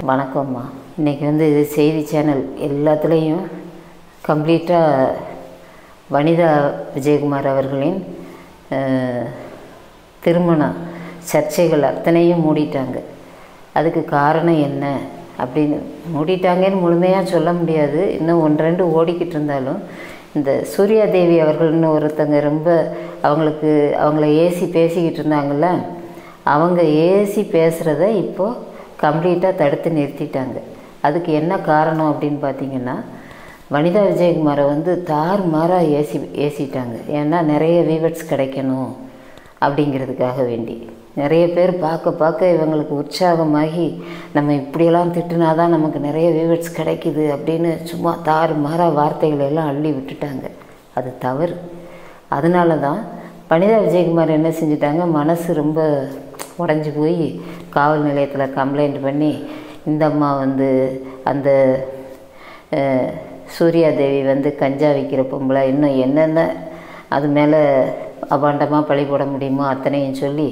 வணக்கம்மா இன்றைக்கி வந்து செய்தி சேனல் எல்லாத்துலேயும் கம்ப்ளீட்டாக வனிதா விஜயகுமார் அவர்களின் அஹ், திருமண சர்ச்சைகள் அத்தனையும் மூடிட்டாங்க அதுக்கு காரணம் என்ன அப்படின்னு மூடிட்டாங்கன்னு முழுமையாக சொல்ல முடியாது இன்னும் ஒன்று ரெண்டு ஓடிக்கிட்டு இருந்தாலும் இந்த சூர்யா தேவி அவர்கள்னு ஒருத்தங்க ரொம்ப அவங்களுக்கு அவங்கள ஏசி பேசிக்கிட்டு இருந்தாங்கல்ல அவங்க ஏசி பேசுகிறத இப்போது கம்ப்ளீட்டாக தடுத்து நிறுத்திட்டாங்க அதுக்கு என்ன காரணம் அப்படின்னு பார்த்தீங்கன்னா வனிதா விஜயகுமாரை வந்து தார் மாறாக ஏசி ஏசிட்டாங்க ஏன்னா நிறைய வீவர்ஸ் கிடைக்கணும் அப்படிங்கிறதுக்காக வேண்டி நிறைய பேர் பார்க்க பார்க்க இவங்களுக்கு உற்சாகமாகி நம்ம இப்படியெல்லாம் திட்டுனா தான் நமக்கு நிறைய வியூவர்ஸ் கிடைக்குது அப்படின்னு சும்மா தாறு மாறா வார்த்தைகளை எல்லாம் அள்ளி விட்டுட்டாங்க அது தவறு அதனால தான் வனிதா விஜயகுமார் என்ன செஞ்சிட்டாங்க மனசு ரொம்ப உடஞ்சி போய் காவல் நிலையத்தில் கம்ப்ளைண்ட் பண்ணி இந்த அம்மா வந்து அந்த அஹ், சூர்யா தேவி வந்து கஞ்சா விற்கிற பொம்பளை இன்னும் என்னென்ன அது மேலே அபாண்டமாக பழி போட முடியுமோ அத்தனையும் சொல்லி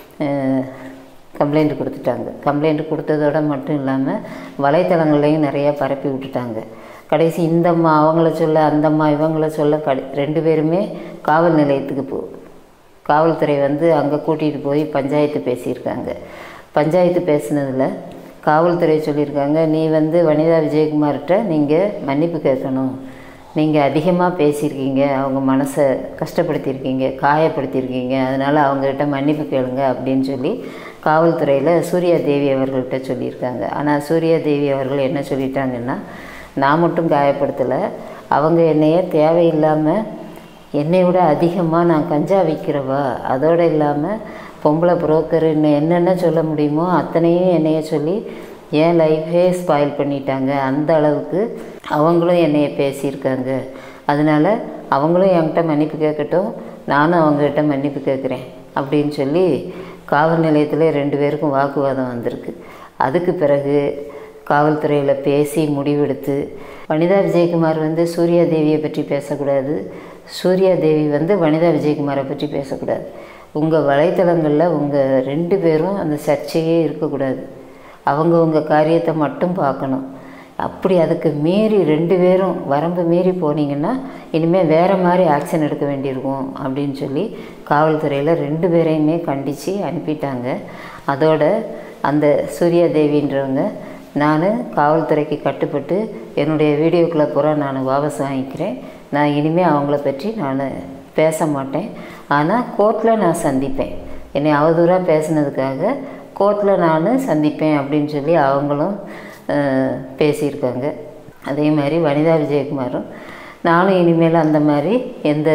கம்ப்ளைண்ட் கொடுத்துட்டாங்க கம்ப்ளைண்ட் கொடுத்ததோட மட்டும் இல்லாமல் வலைத்தளங்கள்லையும் நிறையா பரப்பி விட்டுட்டாங்க கடைசி இந்த அம்மா அவங்கள சொல்ல அந்த அம்மா இவங்கள சொல்ல கடை ரெண்டு பேருமே காவல் நிலையத்துக்கு போ காவல்துறை வந்து அங்கே கூட்டிகிட்டு போய் பஞ்சாயத்து பேசியிருக்காங்க பஞ்சாயத்து பேசுனதில் காவல்துறை சொல்லியிருக்காங்க நீ வந்து வனிதா விஜயகுமார்கிட்ட நீங்கள் மன்னிப்பு கேட்கணும் நீங்கள் அதிகமாக பேசியிருக்கீங்க அவங்க மனசை கஷ்டப்படுத்தியிருக்கீங்க காயப்படுத்தியிருக்கீங்க அதனால் அவங்ககிட்ட மன்னிப்பு கேளுங்க அப்படின்னு சொல்லி காவல்துறையில் சூர்யா தேவி அவர்கள்ட்ட சொல்லியிருக்காங்க ஆனால் சூர்யா தேவி அவர்கள் என்ன சொல்லிட்டாங்கன்னா நான் மட்டும் காயப்படுத்தலை அவங்க என்னைய தேவையில்லாமல் என்னை விட அதிகமாக நான் கஞ்சா விற்கிறவா அதோடு இல்லாமல் பொம்பளை புரோக்கர் இன்னும் என்னென்ன சொல்ல முடியுமோ அத்தனையும் என்னைய சொல்லி என் லைஃபே ஸ்பாயில் பண்ணிட்டாங்க அந்த அளவுக்கு அவங்களும் என்னைய பேசியிருக்காங்க அதனால் அவங்களும் என்கிட்ட மன்னிப்பு கேட்கட்டும் நானும் அவங்ககிட்ட மன்னிப்பு கேட்குறேன் அப்படின்னு சொல்லி காவல் நிலையத்தில் ரெண்டு பேருக்கும் வாக்குவாதம் வந்திருக்கு அதுக்கு பிறகு காவல்துறையில் பேசி முடிவெடுத்து வனிதா விஜயகுமார் வந்து சூர்யா தேவியை பற்றி பேசக்கூடாது சூர்யா தேவி வந்து வனிதா விஜயகுமாரை பற்றி பேசக்கூடாது உங்கள் வலைத்தளங்களில் உங்கள் ரெண்டு பேரும் அந்த சர்ச்சையே இருக்கக்கூடாது அவங்கவுங்க காரியத்தை மட்டும் பார்க்கணும் அப்படி அதுக்கு மீறி ரெண்டு பேரும் வரம்பு மீறி போனீங்கன்னா இனிமேல் வேறு மாதிரி ஆக்ஷன் எடுக்க வேண்டியிருக்கும் அப்படின்னு சொல்லி காவல்துறையில் ரெண்டு பேரையுமே கண்டித்து அனுப்பிட்டாங்க அதோட அந்த சூர்யா தேவின்றவங்க நான் காவல்துறைக்கு கட்டுப்பட்டு என்னுடைய வீடியோக்களை பூரா நான் வாபஸ் வாங்கிக்கிறேன் நான் இனிமேல் அவங்கள பற்றி நான் பேச மாட்டேன் ஆனால் கோர்ட்டில் நான் சந்திப்பேன் என்னை அவதூறாக பேசுனதுக்காக கோர்ட்டில் நான் சந்திப்பேன் அப்படின்னு சொல்லி அவங்களும் அஹ், பேசியிருக்காங்க அதே மாதிரி வனிதா விஜயகுமாரும் நானும் இனிமேல் அந்த மாதிரி எந்த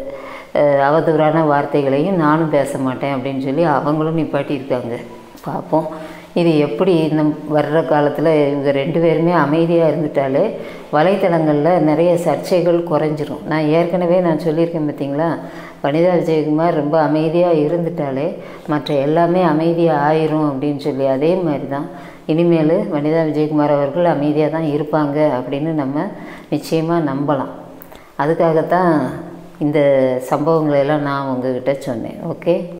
அஹ், அவதூறான வார்த்தைகளையும் நானும் பேச மாட்டேன் அப்படின்னு சொல்லி அவங்களும் நிப்பாட்டியிருக்காங்க பார்ப்போம் இது எப்படி இன்னும் வர்ற காலத்தில் இவங்க ரெண்டு பேருமே அமைதியாக இருந்துட்டாலே வலைத்தளங்களில் நிறைய சர்ச்சைகள் குறைஞ்சிரும் நான் ஏற்கனவே நான் சொல்லியிருக்கேன் பார்த்தீங்களா வனிதா விஜயகுமார் ரொம்ப அமைதியாக இருந்துட்டாலே மற்ற எல்லாமே அமைதியாக ஆயிரும் அப்படின்னு சொல்லி அதே மாதிரி தான் இனிமேல் வனிதா விஜயகுமார் அவர்கள் அமைதியாக தான் இருப்பாங்க அப்படின்னு நம்ம நிச்சயமாக நம்பலாம் அதுக்காகத்தான் இந்த சம்பவங்களை எல்லாம் நான் உங்ககிட்ட சொன்னேன் ஓகே